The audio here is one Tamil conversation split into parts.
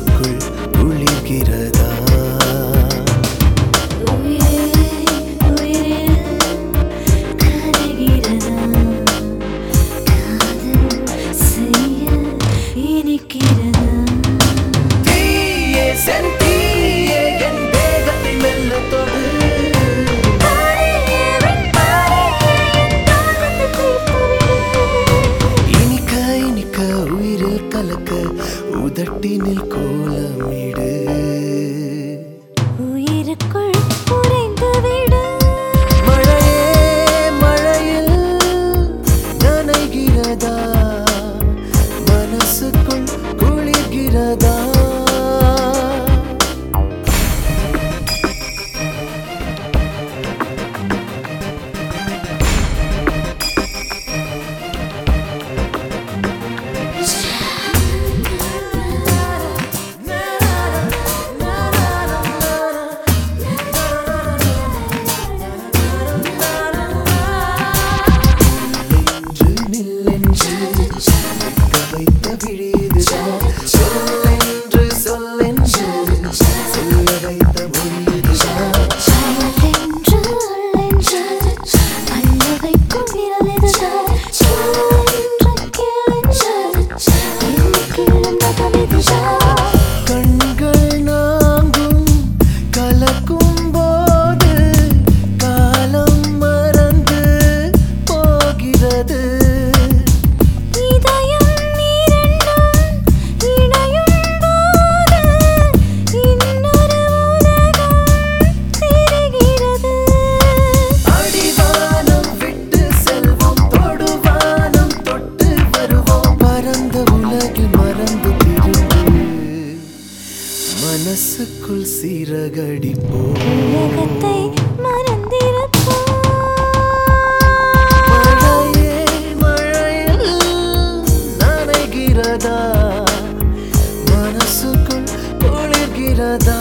மனசுக்குள் குளிர்கிறதா உயிரே உயிரே கரைகிறதா காதல் செய்ய இனிக்கிறதா தீயே செந்தீயே என் வேகத்தை மெல்ல தொடு இனிக்க இனிக்க உயிரில் கலக்க உதட்டினில் கோலமிடு உயிருக்குள் உறைந்துவிடு மழையே மழையில் நனைகிறதா மனசுக்குள் குளிர்கிறதா நில்லென்று நில்லென்று நிற்க வைத்த விழிதுதான் சொல்லென்று சொல்லென்று சொல்ல வைத்த மொழிதுதான் சொல்லென்று அல்லென்று அள்ள வைக்கும் விரலிதுதான் சொல்லென்று கேளென்று எனக்குள்ளும் நகமிதுதான் கண்கள் நாங்கும் கலக்கும் போது காலம் மறந்து போகிறது இதயம் இரண்டும் இணையும் போது இன்னொரு உலகம் தெரிகிறது அடிவானம் விட்டு செல்வோம் தொடுவானம் தொட்டு வருவோம் பரந்த உலகில் மறந்து திருந்து மனசுக்குள் சீரகடிப்போம் உலகத்தை மறந்திருப்போம் மழையே மழையில் நனைகிறதா மனசுக்குள் குளிர்கிறதா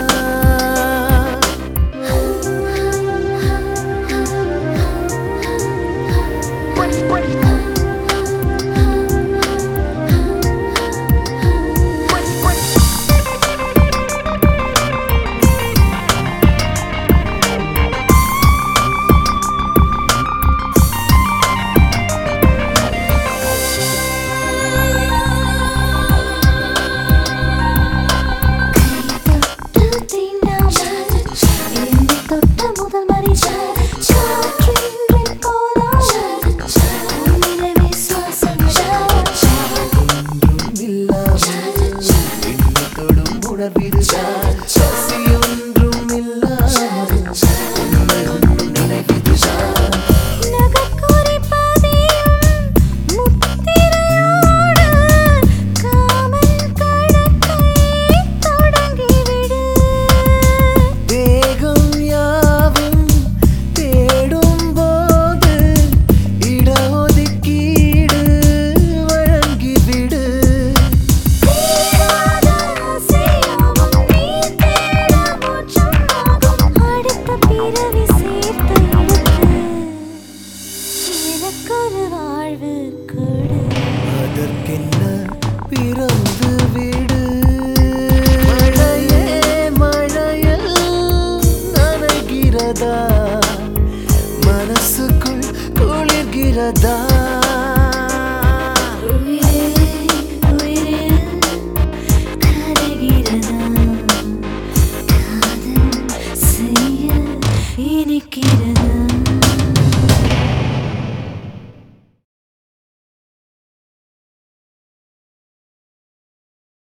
தொட்டு தீண்டாமல் என்னை தொட்ட முதல் மனிதர் காற்றின் போலாமல் உன்னிடமே சுவாசமிடாமல் ஒன்றும் இல்லாமல் என்னை தொடும் உணர்விதுதான் பசி ஒன்றும் இல்லாமல் உண்மை ஒன்றும் நினைவிதுதான் நகக்குறி பதியும் முத்திரையோடு காமல் கணக்கை தொடங்கிவிடு தேகம் யாவும் தேடும் போது இடஒதுக்கீடு வழங்கிவிடு தீராத ஆசையாவும் நீ தேட மோட்சமாகும் அடுத்த பிறவி சேர்த்து எடுத்து எனக்கொரு வாழ்வு கொடு அதற்கென்ன பிறந்து விடு மழையே மழையில் நனைகிறதா மனசுக்குள் குளிர்கிறதா உயிரே உயிரே கரைகிறதா காதல் செய்ய இனிக்கிறதா